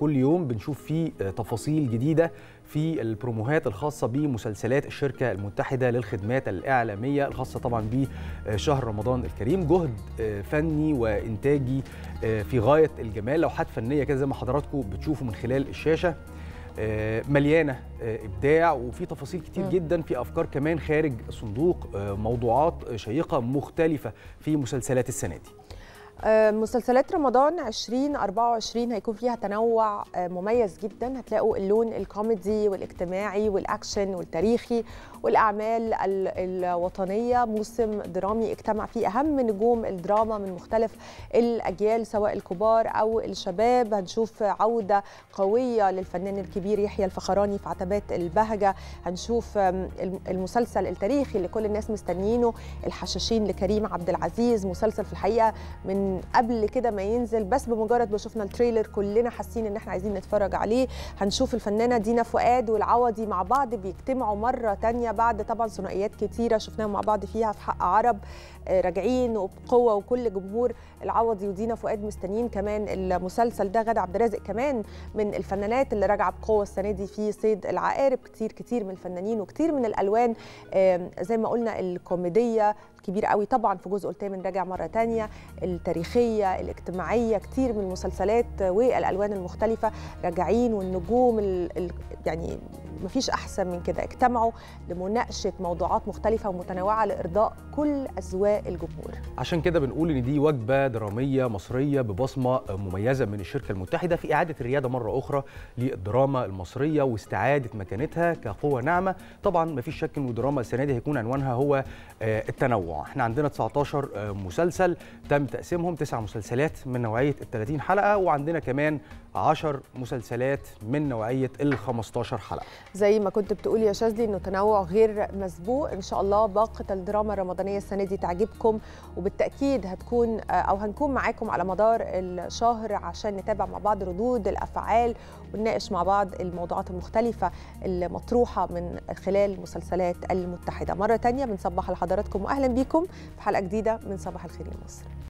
كل يوم بنشوف فيه تفاصيل جديده في البروموهات الخاصه بمسلسلات الشركه المتحده للخدمات الاعلاميه الخاصه طبعا بشهر رمضان الكريم جهد فني وانتاجي في غايه الجمال لوحات فنيه كده زي ما حضراتكم بتشوفوا من خلال الشاشه مليانه ابداع وفي تفاصيل كتير جدا في افكار كمان خارج صندوق موضوعات شيقه مختلفه في مسلسلات السنه دي مسلسلات رمضان 2024 هيكون فيها تنوع مميز جدا هتلاقوا اللون الكوميدي والاجتماعي والاكشن والتاريخي والاعمال الوطنيه موسم درامي اجتمع فيه اهم نجوم الدراما من مختلف الاجيال سواء الكبار او الشباب هنشوف عوده قويه للفنان الكبير يحيى الفخراني في عتبات البهجه هنشوف المسلسل التاريخي اللي كل الناس مستنيينه الحشاشين لكريم عبد العزيز مسلسل في الحقيقه من قبل كده ما ينزل بس بمجرد ما شفنا التريلر كلنا حاسين ان احنا عايزين نتفرج عليه هنشوف الفنانه دينا فؤاد والعوضي مع بعض بيجتمعوا مره تانية بعد طبعا ثنائيات كتيره شفناهم مع بعض فيها في حق عرب راجعين وبقوه وكل جمهور العوضي ودينا فؤاد مستنيين كمان المسلسل ده غادة عبد الرازق كمان من الفنانات اللي راجعه بقوه السنه دي في صيد العقارب كتير كتير من الفنانين وكتير من الالوان زي ما قلنا الكوميديه كبير قوي طبعا في جزء الثامن راجع مره تانية التاريخيه الاجتماعيه كتير من المسلسلات والالوان المختلفه راجعين والنجوم ال ال يعني مفيش احسن من كده اجتمعوا لمناقشه موضوعات مختلفه ومتنوعه لارضاء كل اذواق الجمهور عشان كده بنقول ان دي وجبه دراميه مصريه ببصمه مميزه من الشركه المتحده في اعاده الرياده مره اخرى للدراما المصريه واستعاده مكانتها كقوه ناعمه طبعا مفيش شك ان الدراما السنه دي هيكون عنوانها هو التنوع احنا عندنا 19 مسلسل تم تقسيمهم تسع مسلسلات من نوعيه ال 30 حلقه وعندنا كمان 10 مسلسلات من نوعيه ال 15 حلقه زي ما كنت بتقول يا شاذلي انه تنوع غير مسبوق ان شاء الله باقه الدراما الرمضانيه السنه دي تعجبكم وبالتاكيد هتكون او هنكون معاكم على مدار الشهر عشان نتابع مع بعض ردود الافعال ونناقش مع بعض الموضوعات المختلفه المطروحه من خلال المسلسلات المتحده مره تانية بنصبح على حضراتكم واهلا بيكم في حلقه جديده من صباح الخير يا مصر